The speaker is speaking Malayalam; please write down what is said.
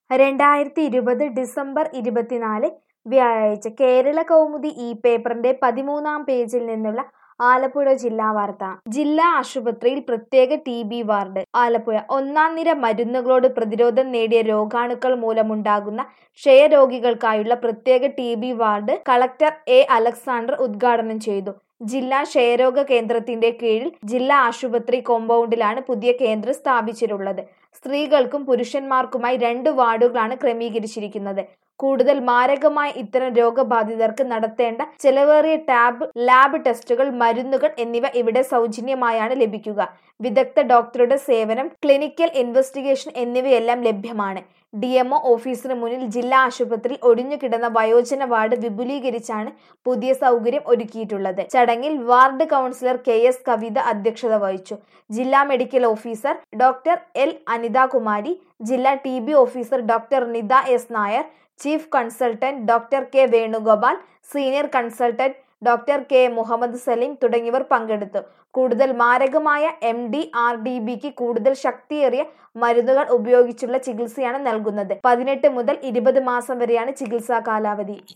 രണ്ടായിരത്തി ഇരുപത് ഡിസംബർ ഇരുപത്തിനാല് വ്യാഴാഴ്ച കേരള കൗമുദി ഈ പേപ്പറിന്റെ പതിമൂന്നാം പേജിൽ നിന്നുള്ള ആലപ്പുഴ ജില്ലാ വാർത്ത ജില്ലാ ആശുപത്രിയിൽ പ്രത്യേക ടി ബി വാർഡ് ആലപ്പുഴ ഒന്നാം നിര മരുന്നുകളോട് പ്രതിരോധം നേടിയ രോഗാണുക്കൾ മൂലമുണ്ടാകുന്ന ക്ഷയരോഗികൾക്കായുള്ള പ്രത്യേക T B ward collector A Alexander ഉദ്ഘാടനം ചെയ്തു ജില്ലാ ക്ഷയരോഗ കേന്ദ്രത്തിന്റെ കീഴിൽ ജില്ലാ ആശുപത്രി കോമ്പൗണ്ടിലാണ് പുതിയ കേന്ദ്രം സ്ഥാപിച്ചിട്ടുള്ളത് സ്ത്രീകൾക്കും പുരുഷന്മാർക്കുമായി രണ്ട് വാർഡുകളാണ് ക്രമീകരിച്ചിരിക്കുന്നത് കൂടുതൽ മാരകമായ ഇത്തരം രോഗബാധിതർക്ക് നടത്തേണ്ട ചെലവേറിയ ടാബ് ലാബ് ടെസ്റ്റുകൾ മരുന്നുകൾ എന്നിവ ഇവിടെ സൗജന്യമായാണ് ലഭിക്കുക വിദഗ്ധ ഡോക്ടറുടെ സേവനം ക്ലിനിക്കൽ ഇൻവെസ്റ്റിഗേഷൻ എന്നിവയെല്ലാം ലഭ്യമാണ് ഡി എംഒ ഓഫീസിന് മുന്നിൽ ജില്ലാ ആശുപത്രിയിൽ ഒഴിഞ്ഞുകിടന്ന വയോജന വാർഡ് വിപുലീകരിച്ചാണ് പുതിയ സൗകര്യം ഒരുക്കിയിട്ടുള്ളത് ചടങ്ങിൽ ward councillor K S Kavitha അധ്യക്ഷത വഹിച്ചു ജില്ലാ medical officer doctor L Anithakumari ജില്ലാ T B officer doctor Nitha S Nair chief consultant doctor K Venugopal senior consultant doctor K Muhammad Saleem തുടങ്ങിയവർ പങ്കെടുത്തു കൂടുതൽ മാരകമായ എം ഡി ആർ ഡി ബിക്ക് കൂടുതൽ ശക്തിയേറിയ മരുന്നുകൾ ഉപയോഗിച്ചുള്ള ചികിത്സയാണ് നൽകുന്നത് പതിനെട്ട് മുതൽ ഇരുപത് മാസം വരെയാണ് ചികിത്സാ കാലാവധി